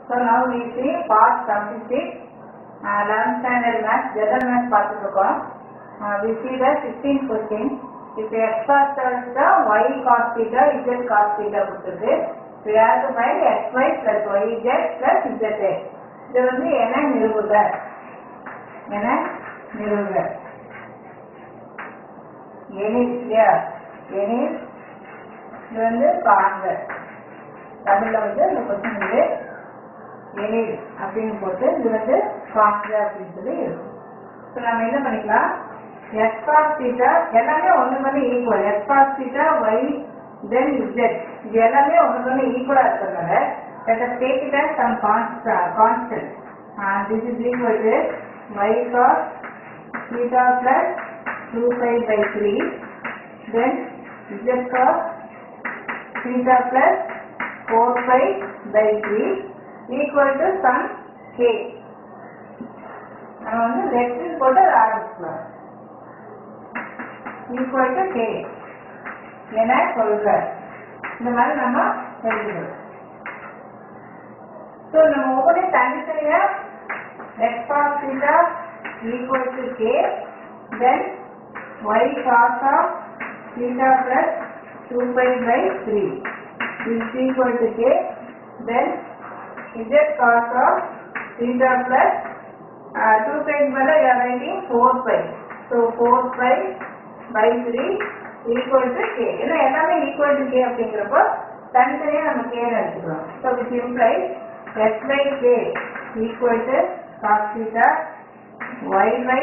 So now we see part 76, uh, 11th standard math, general math பார்த்துட்டு இருக்கோம். Uh, we see the 16th question. If x cos theta, y cos theta, z cos theta கொடுத்திருக்கு. We have to find xy plus yz plus zx. இது வந்து என நிறுவுக என நிறுவுக எனில் இல்லையா எனில் இது வந்து காண்க தமிழ்ல வந்து இந்த கொஸ்டின் வந்து எனில் அப்படின்னு போட்டு இது வந்து காண்க அப்படின்னு சொல்லி இருக்கும் ஸோ நம்ம என்ன பண்ணிக்கலாம் எக்ஸ் காஸ் தீட்டா எல்லாமே ஒன்று வந்து equal x cos theta y then z இது எல்லாமே ஒன்று வந்து ஈக்குவலாக இருக்கிறதுனால let us take it as some constant constant and this is equal to y cos theta plus 2 pi by 3 then z cos theta plus 4 pi by 3 equal to some k நம்ம வந்து left போட்டு அதை ஆரம்பிச்சுக்கலாம் equal to K என சொல்ற இந்த மாதிரி நம்ம எழுதிடுவோம் so நம்ம ஒவ்வொன்றையும் தனித்தனியா x cos theta equal to k then y cos of theta plus two pi by three is equal to k then z cos of theta plus two பைக்கு மேலே you are writing four pi so four pi by three equal to k ஏன்னா எல்லாமே equal to K அப்படிங்கிறப்போ தனித்தனியாக நம்ம k எடுத்துக்கிறோம் so which implies x by k equal to cos theta y by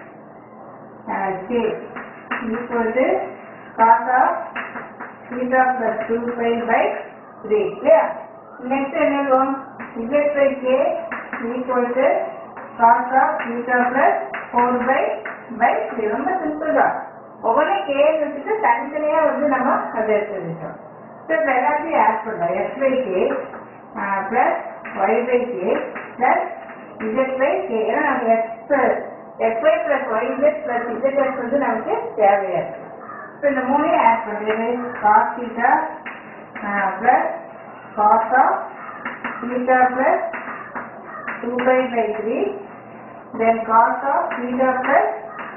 uh, k equal to cos of theta plus 2 pi by 3 clear next என்ன வரும் z by k equal to cos of theta plus 4 by by 3 ரொம்ப simple தான் ஒவ்வொரு k வச்சுட்டு தனித்தனியா வந்து நம்ம அதை எடுத்து வச்சோம் ஸோ இப்போ எல்லாத்தையும் ஆட் பண்ணுறோம் x by k plus y by k plus z by k ஏன்னா நம்ம x xy plus yz plus zx வந்து நமக்கு தேவையா இருக்கு ஸோ இந்த மூணையும் ஆட் பண்ணுறது cos theta plus cos of theta plus 2 pi by 3 then cos of theta plus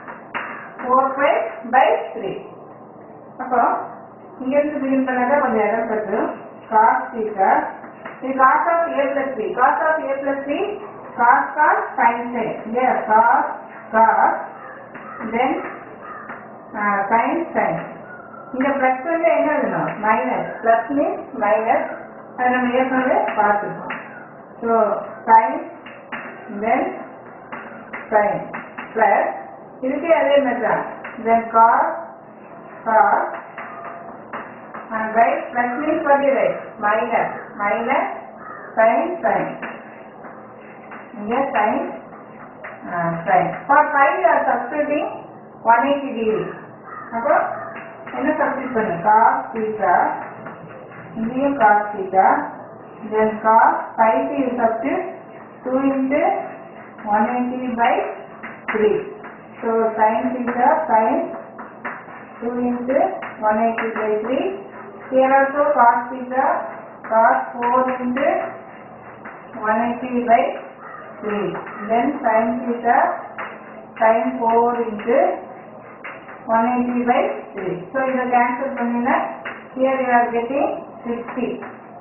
4 pi by 3 அப்போ இங்கிருந்து பிகின் பண்ணாத கொஞ்சம் இடம் பட்டு cos theta இது cos of a plus b. cos of a plus b, cos cos sin sin. Here, cos cos, then uh, sin sin. இங்க plus வந்து என்ன எழுதணும் மைனஸ் பிளஸ் மீன்ஸ் மைனஸ் அது நம்ம ஏற்கனவே பார்த்துருக்கோம் so sine then sine plus இதுக்கே அதே மாதிரி தான் then cos cos and right plus means what you write minus minus sin sin yes sin uh, sin for pi you are substituting 180 degree அப்போ என்ன சப்ஸ்டிட் பண்ணு cos theta இங்கேயும் cos theta then cos pi க்கு you substitute 2 into 180 by 3 so sin theta sin 2 into 180 by 3 Here also cos theta cos 4 into 180 by 3. Then sin theta sin 4 into 180 by 3. So இதை cancel பண்ணினா here you are getting 60.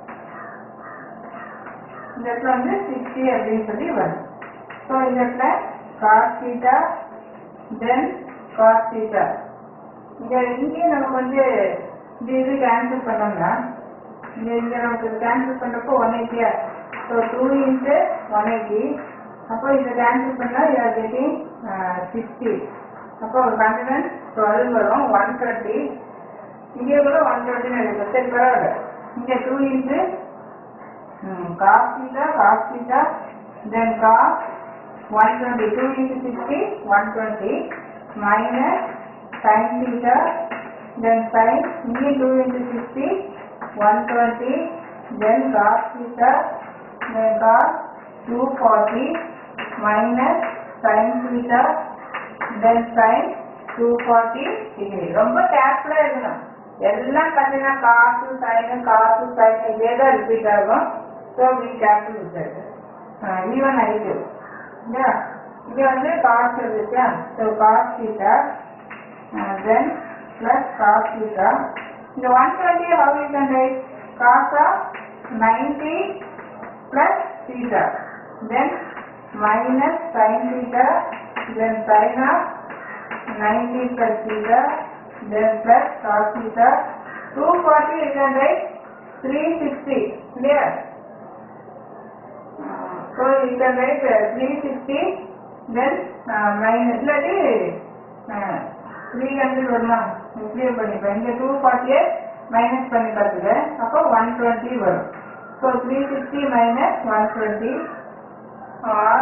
இந்த இடத்துல வந்து 60 அப்படின்னு சொல்லி வரும். So இந்த இடத்துல cos theta then cos theta. இங்க இங்கேயும் நமக்கு வந்து இது இது கேன்சல் பண்ணோம்னா இங்க இங்க நமக்கு கேன்சல் பண்றப்போ ஒன் எயிட்டியா so two into one eighty அப்போ இதை கேன்சல் பண்ணா யூ ஆர் கெட்டிங் சிக்ஸ்டி அப்போ ஒரு ஹண்ட்ரட் அண்ட் டுவெல் வரும் ஒன் டுவெண்ட்டி இங்கே கூட ஒன் டுவெண்ட்டின்னு எடுக்கும் சரி பரவாயில்ல இங்கே two into cos theta cos theta then cos one twenty two into sixty one twenty minus sine theta then sin e 2 into 60 120 then cos theta then cos 240 minus sin theta then sin 240 degree ரொம்ப கேர்ஃபுல்லா இருக்கணும் எல்லாம் பார்த்தீங்கன்னா காசு sign காசு sign இதே தான் repeat ஆகும் so we capital without even ஐட்டு இல்லையா இங்கே வந்து காஸ்ட் இருக்கா so cos theta then plus cos theta இந்த one twenty how you can write cos of ninety plus theta then minus sine theta then sine of 90 plus theta, then plus cos theta, 240 you can write 360, clear? Uh, so you can write uh, 360, then uh, minus, இல்லாட்டி uh, 300 வருமா clear பண்ணிப்பேன் இங்க 240 minus பண்ணி பார்த்துக்க அப்போ 120 வரும் so 360 minus 120 ஆர்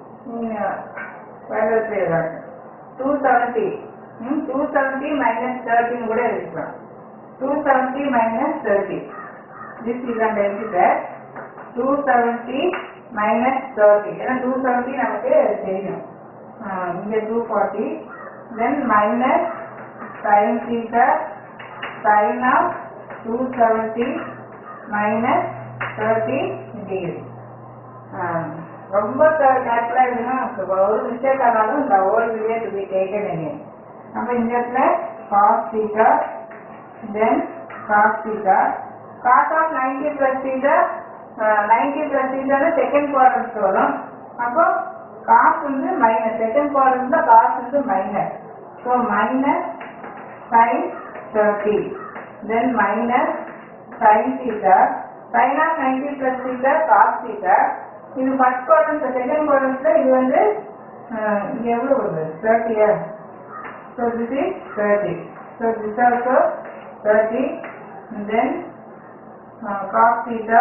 வேலை செய்யறாங்க two seventy two seventy minus தேர்ட்டின்னு கூட இருக்கலாம் two seventy minus thirty this is அந்த எடுத்துக்க டூ செவன்ட்டி மைனஸ் தேர்ட்டி ஏன்னா டூ செவன்ட்டி நமக்கு தெரியும் இங்கே two forty then minus sine theta sine of two seventy minus thirty degree ரொம்ப கேர்ஃபுல்லா இருக்கணும் ஒரு மிஸ்டேக் ஆனாலும் இந்த whole video to be taken again நம்ம இந்த இடத்துல cos theta then cos theta cos of ninety plus theta ninety plus theta second quarters வரும் அப்போ காசு வந்து மைனஸ் செகண்ட் குவார்டர்ஸ்ல காசு வந்து minus so minus sine thirty then minus sine theta sine of ninety plus theta cos theta இது first quarters second குவார்டர்ஸ்ல இது வந்து அஹ், இங்க எவ்வளவு வருது தேர்ட்டியா so this is thirty so this also thirty then cos theta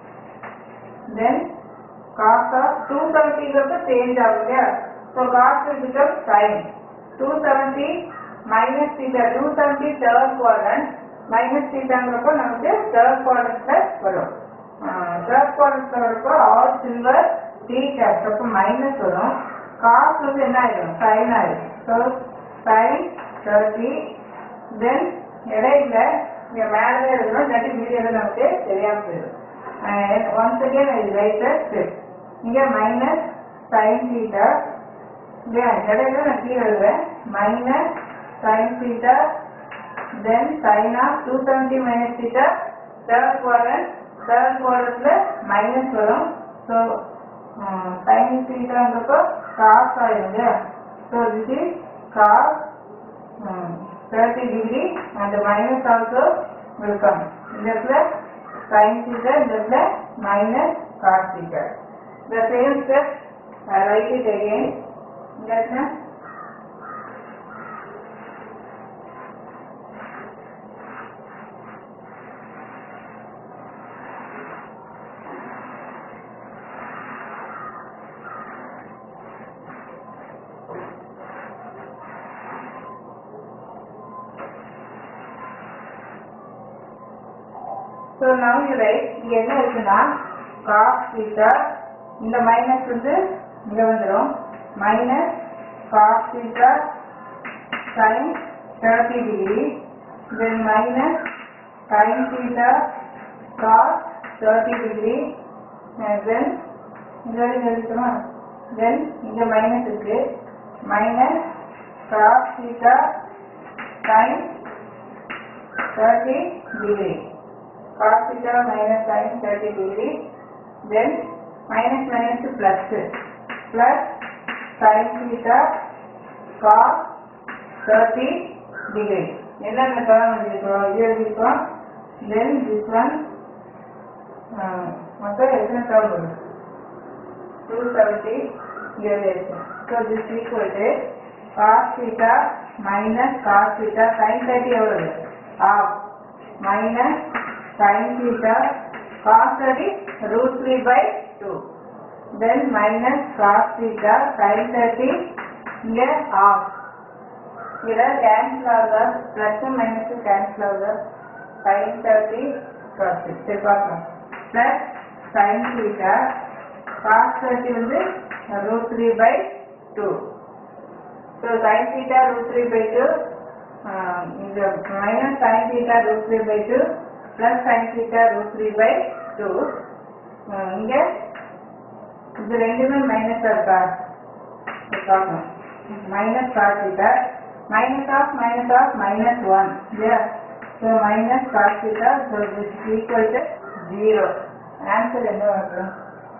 then cos of two செவன்ட்டிங்கிறது சேஞ்ச் ஆகும் இல்லையா so cos will become sin two seventy minus theta two seventy third quadrant minus தீட்டாங்கிறப்போ நமக்கு தேர்ட் குவாட்ரண்ட்ல வரும் third குவாட்ரண்ட்ல வரப்போ all silver tea cups அப்போ மைனஸ் வரும் காஸ் வந்து என்ன ஆயிடும் சைன் ஆயிடும் ஸோ சைன் தேர்ட்டி தென் இடையில இங்க மேலே இருக்கணும் இல்லாட்டி வீடியோவில் நமக்கு தெரியாம போயிடும் ஒன்ஸ் அகேன் இது ரைட்டர் இங்க மைனஸ் சைன் தீட்டா இல்லையா இடையில நான் கீழே எழுதுவேன் minus sine theta then sine of two seventy minus theta third quadrant third குவாரத்துல மைனஸ் வரும் ஸோ சைன் தீட்டாங்கிறப்போ காஸ் ஆயிடும் இல்லையா so this is cos thirty degree and minus also will come இந்த இடத்துல sin theta இந்த இடத்துல minus cos theta the same step I write it again இந்த இடத்துல ஸோ நவ் யூ ரைட் இங்க என்ன இருக்குன்னா காஸ் தீட்டா இந்த மைனஸ் வந்து இங்க வந்துடும் minus cos theta sine thirty degree then minus sine theta cos thirty degree then இங்க வரைக்கும் எடுக்கணும் தென் இங்க மைனஸ் இருக்கு minus cos theta sine thirty degree cos theta minus sin 30 degree then minus minus to plus plus sin theta cos 30 degree என்னென்ன term எழுதிருக்கோம் இது எழுதிருக்கோம் then this one மொத்தம் எத்தனை டேர்ம் வருது டூ செவன்ட்டி எழுதிருக்கோம் so this equal to cos theta minus cos theta sine thirty எவ்வளவு of minus sin theta cos 30 root 3 by 2 then minus cos theta sin 30 இங்க half இத cancel ஆகுதா plus minus cancel ஆகுதா sin 30 cos 30 சரி பார்க்கலாம் plus sin theta cos 30 வந்து root 3 by 2 so sin theta root 3 by 2 uh, இந்த minus sin theta root 3 by 2 plus sin theta root 3 by 2 அஹ் இங்க இது ரெண்டுமே மைனஸ் இருக்கா பார்க்கணும் minus cos theta minus of minus of minus one இல்லையா so minus cos theta so this equal to zero answer என்ன வரணும்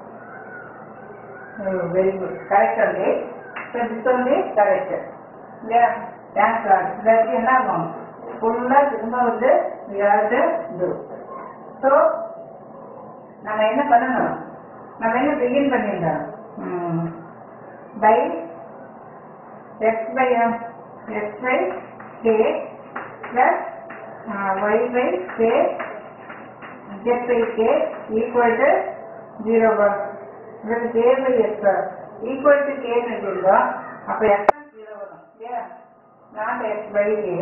very good correct only so this only correct இல்லையா answer ஆகுது இல்லாட்டி என்ன ஆகும் ஃபுல்லாக திரும்ப வந்து we have to do so நம்ம என்ன பண்ணணும் நம்ம என்ன பிகின் பண்ணியிருந்தோம் by x by x by k plus y by k z by k equal to 0 1 இதில் k by x equal to k ன்னு எழுதிருந்தோம் அப்போ x 0 வரும் இல்லையா not x by k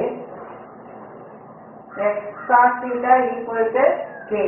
x cos theta equal to k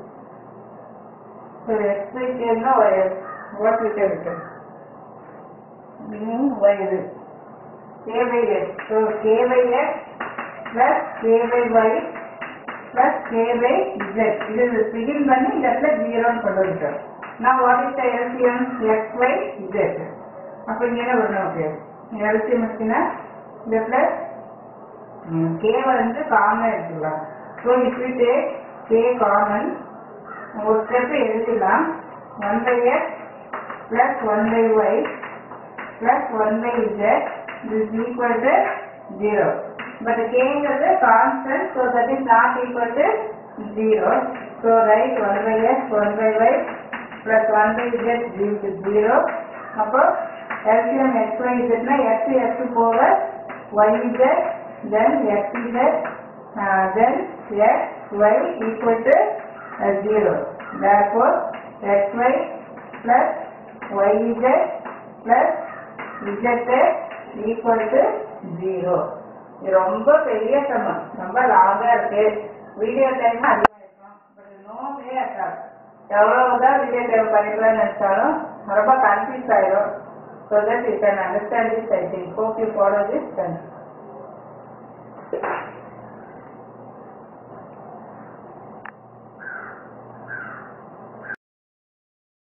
so x by k னா y what we can written meaning y இது k by x so k by x plus k by y plus k by z இது begin பண்ணி இந்த இடத்துல ஜீரோன்னு கொண்டு வந்துட்டோம் நான் what is the LCM x y z அப்போ இங்க என்ன வரும் நமக்கு எல்சிஎம் வச்சுன்னா இந்த இடத்துல கே வந்து காமன் எடுத்துக்கலாம் so if you take k common ஒரு ஸ்டெப் எழுதிடலாம் one by x plus one by y plus one by z is equal to zero but கேங்கிறது constant so that is not equal to zero so right one by x one by y plus one by z zero அப்போ LCM x y இசட்னா x x போக y z then x z uh, then x y equal to uh, 0 therefore x y plus y z plus z equal to 0 இது ரொம்ப பெரிய சமம் ரொம்ப லாங்கா இருக்கு வீடியோ டைம் அதிகமா இருக்கும் பட் நோ வே இருக்காது எவ்வளவுதான் வீடியோ டைம் பண்ணிக்கலாம்னு நினைச்சாலும் ரொம்ப கன்ஃபியூஸ் ஆயிரும் so that you can understand this I think hope you follow this and